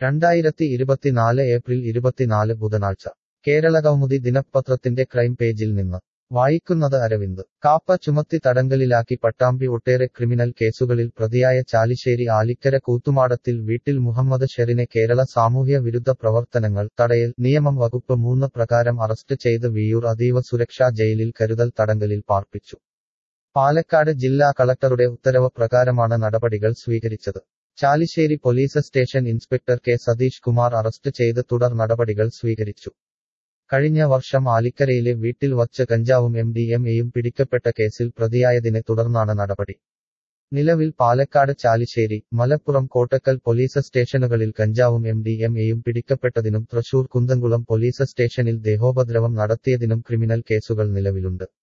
രണ്ടായിരത്തി ഇരുപത്തിനാല് ഏപ്രിൽ ഇരുപത്തിനാല് ബുധനാഴ്ച കേരള കൗമുദി ദിനപത്രത്തിന്റെ ക്രൈം പേജിൽ നിന്ന് വായിക്കുന്നത് അരവിന്ദ് കാപ്പ ചുമത്തി തടങ്കലിലാക്കി പട്ടാമ്പി ഒട്ടേറെ ക്രിമിനൽ കേസുകളിൽ പ്രതിയായ ചാലിശ്ശേരി ആലിക്കര കൂത്തുമാടത്തിൽ വീട്ടിൽ മുഹമ്മദ് ഷെറിനെ കേരള സാമൂഹ്യ വിരുദ്ധ പ്രവർത്തനങ്ങൾ തടയൽ നിയമം വകുപ്പ് മൂന്ന് പ്രകാരം അറസ്റ്റ് ചെയ്ത് വിയൂർ അതീവ സുരക്ഷാ ജയിലിൽ കരുതൽ തടങ്കലിൽ പാർപ്പിച്ചു പാലക്കാട് ജില്ലാ കളക്ടറുടെ ഉത്തരവ് പ്രകാരമാണ് നടപടികൾ സ്വീകരിച്ചത് Chalissery police station inspector K Satheesh Kumar arrest ചെയ്ത് തുടർ നടപടികൾ സ്വീകരിച്ചു കഴിഞ്ഞ വർഷം ആലിക്കരയിലെ വീട്ടിൽ വച്ച് കഞ്ചാവും എം ഡി എം എയും പിടിക്കപ്പെട്ട കേസിൽ പ്രതിയായതിനെ തുടർന്നാണ് നടപടി നിലവിൽ പാലക്കാട് ചാലിശ്ശേരി മലപ്പുറം കോട്ടക്കൽ പോലീസ് സ്റ്റേഷനുകളിൽ കഞ്ചാവും എം ഡി എം എയും പിടിക്കപ്പെട്ടതിനും തൃശൂർ കുന്തംകുളം പോലീസ് സ്റ്റേഷനിൽ ദേഹോപദ്രവം നടത്തിയതിനും ക്രിമിനൽ കേസുകൾ നിലവിലുണ്ട്